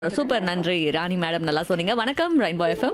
Super நன்றி ராணி madam நல்லா சொன்னீங்க வணக்கம் ரெயின்போ எஃப்எம்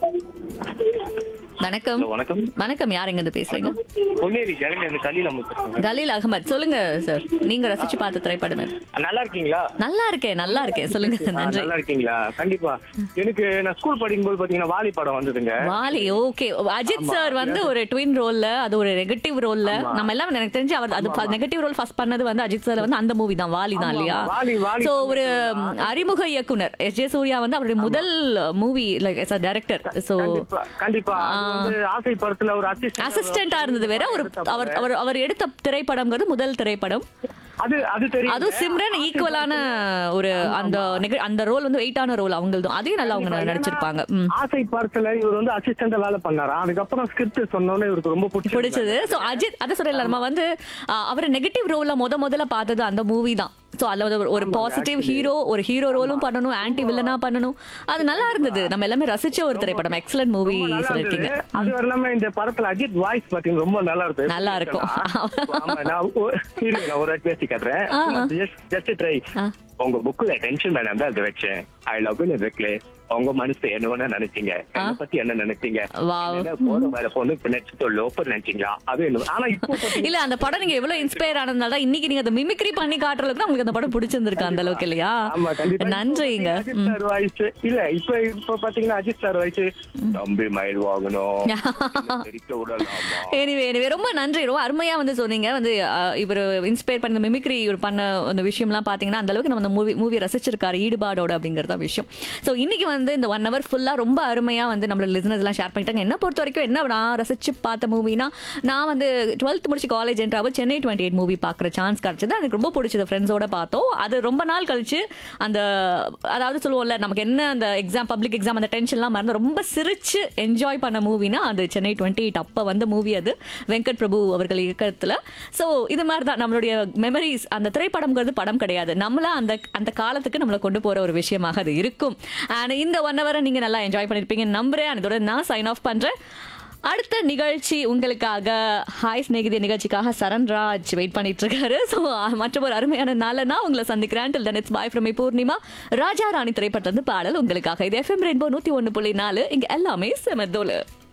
வணக்கம் ஹலோ, வணக்கம் வணக்கம் யார் எங்க இருந்து பேசுறீங்க பொன்னேரி ஜெகன் இந்த கலியில் நம்ம பேசுறேங்க. கலீல் அகமத் சொல்லுங்க சார் நீங்க ரசிச்சு பார்த்த திரைப்படம் எது? நல்லா இருக்கீங்களா நல்லா இருக்கேன் நல்லா இருக்கேன் சொல்லுங்க ஆ, நன்றி நல்லா இருக்கீங்களா கண்டிப்பா எனக்கு நான் ஸ்கூல் படிக்கும்போது பாத்தீங்கன்னா வாலி படம் வந்ததுங்க வாலி ஓகே அஜித் சார் வந்து ஒரு ட்வின் ரோல்ல அது ஒரு நெகட்டிவ் ரோல்ல நம்ம எல்லாம் எனக்கு தெரிஞ்சு அவர் அது நெகட்டிவ் ரோல் ஃபர்ஸ்ட் பண்ணது வந்து அஜித் சார் வந்து அந்த மூவி தான் வாலி தான் இல்லையா வாலி வாலி சோ ஒரு ம், அறிமுக இயக்குனர் எஸ் ஜே சூர்யா வந்து அவருடைய முதல் movie like yes director so கண்டிப்பா கண்டிப்பா அது வந்து ஆசை படத்துல ஒரு assistant- அசிஸ்டண்டா இருந்தது வேற ஒரு அவர் அவர் அவர் எடுத்த திரைப்படம்ங்கிறது முதல் திரைப்படம் அது அது தெரியும் அதுவும் சிம்ரன் ஈக்குவலான ஒரு அந்த நிக- அந்த ரோல் வந்து வெயிட்டான ரோல் அவங்களதும் அதையும் நல்லா அவங்க நடிச்சிருப்பாங்க ம். ஆசை படத்துல இவர் வந்து அசிஸ்டன்ட் வேலை பண்ணாரா அதுக்கப்புறம் ஸ்கிரிப்ட் சொன்னோன்னே இவருக்கு ரொம்ப பிடிச்சது பிடிச்சது சோ அஜித் அதை சொல்லல நம்ம வந்து அவர் நெகட்டிவ் ரோல்ல முத முதல்ல பார்த்தது அந்த மூவி தான் சோ அதுல வந்து ஒரு- ஒரு பாசிட்டிவ் ஹீரோ ஒரு ஹீரோ ரோலும் பண்ணணும் ஆன்டி வில்லனா பண்ணணும் அது நல்லா இருந்தது நம்ம எல்லாமே ரசிச்ச ஒரு திரைப்படம் எக்ஸலன்ட் மூவி ரொம்ப நல்லா சொல்லிருக்கீங்க இருந்தது. அது இல்லாம இந்த படத்துல அஜித் வாய்ஸ் பாத்தீங்கன்னா ரொம்ப நல்லா இருக்கு நல்லா இருக்கும். ஆமா, நான் ஒரு- இருங்க, நான் ஒரு வாட்டி பேசி காட்டுறேன் ஆ, ஆ. ஜஸ்ட் ட்ரை ஆ. உங்க புக்ல டென்ஷன் வேணாம் தான் அதை வச்சேன் ஐ லவ் யூ இருக்குல்ல உங்க மனசு என்ன வேணா நினைச்சீங்க என்ன பத்தி என்ன நினைச்சீங்க Wow. என்ன போற வர பொண்ணு பின்னாடி லோப்பர் நினைச்சீங்களா அது என்ன ஆனா இப்போ பாத்தீங்கன்னா இல்ல அந்த படம் நீங்க எவ்வளவு இன்ஸ்பயர் ஆனதுனால தான் இன்னைக்கு நீங்க அதை மிமிக்ரி பண்ணி காட்டுறதுக்கு தான் உங்களுக்கு அந்த படம் பிடிச்சிருந்திருக்கு அந்த அளவுக்கு இல்லையா ஆமா கண்டிப்பா நன்றிங்க இப்போ அஜித் சார் வாய்ஸ் இல்ல இப்ப இப்ப பாத்தீங்கன்னா அஜித் சார் வாய்ஸ் தம்பி மயில் வாங்கணும் தெரிக்க விடலாமா எனிவே எனிவே ரொம்ப நன்றி ரொம்ப அருமையா வந்து சொன்னீங்க வந்து அஹ், இவர் இன்ஸ்பயர் பண்ண மிமிக்ரி இவர் பண்ண அந்த விஷயம்லாம் பாத்தீங்கன்னா அந்த அளவுக்கு நம்ம அந்த மூவி மூவி ரசிச்சிருக்காரு ஈடுபாடோட அப்படிங்கறத விஷயம் ஸோ இன்னைக்கு வந்து இந்த ஒன் ஹவர் ஃபுல்லா ரொம்ப அருமையா வந்து நம்மளோட லிசனர்ஸ் எல்லாம் ஷேர் பண்ணிட்டாங்க என்ன பொறுத்த வரைக்கும் என்ன நான் ரசிச்சு பார்த்த மூவினா நான் வந்து டுவெல்த் முடிச்சு காலேஜ் என்ட்ராவும் சென்னை டுவெண்ட்டி எயிட் மூவி பார்க்குற சான்ஸ் கிடைச்சது எனக்கு ரொம்ப பிடிச்சது ஃப்ரெண்ட்ஸோட பார்த்தோம் அது ரொம்ப நாள் கழிச்சு அந்த அதாவது சொல்லுவோம்ல நமக்கு என்ன அந்த எக்ஸாம் பப்ளிக் எக்ஸாம் அந்த டென்ஷன்லாம் மறந்து ரொம்ப சிரிச்சு என்ஜாய் பண்ண மூவினா அது சென்னை டுவெண்ட்டி எயிட் அப்போ வந்த மூவி அது வெங்கட் பிரபு அவர்கள் இயக்கத்தில் ஸோ இது மாதிரி தான் நம்மளுடைய மெமரிஸ் அந்த திரைப்படம்ங்கிறது படம் கிடையாது நம்மள அந்த அந்த காலத்துக்கு நம்மளை கொண்டு போகிற ஒரு விஷயமாக அது இருக்கும் அண்ட் இந்த ஒன் ஹவரை நீங்கள் நல்லா என்ஜாய் பண்ணியிருப்பீங்க நம்புறேன் and இதோட நான் சைன் ஆஃப் பண்ணுறேன் அடுத்த நிகழ்ச்சி உங்களுக்காக ஹாய் ஸ்நேகிதி நிகழ்ச்சிக்காக சரண்ராஜ் வெயிட் பண்ணிட்டு இருக்காரு ஸோ மற்ற ஒரு அருமையான நாள நான் உங்களை சந்திக்கிறேன் till then it's bye from Poornima Raja Rani திரைப்பட்டது பாடல் உங்களுக்காக இது எஃப்எம் ரெயின்போ நூத்தி ஒன்று புள்ளி நாலு இங்க எல்லாமே செமத்தோலு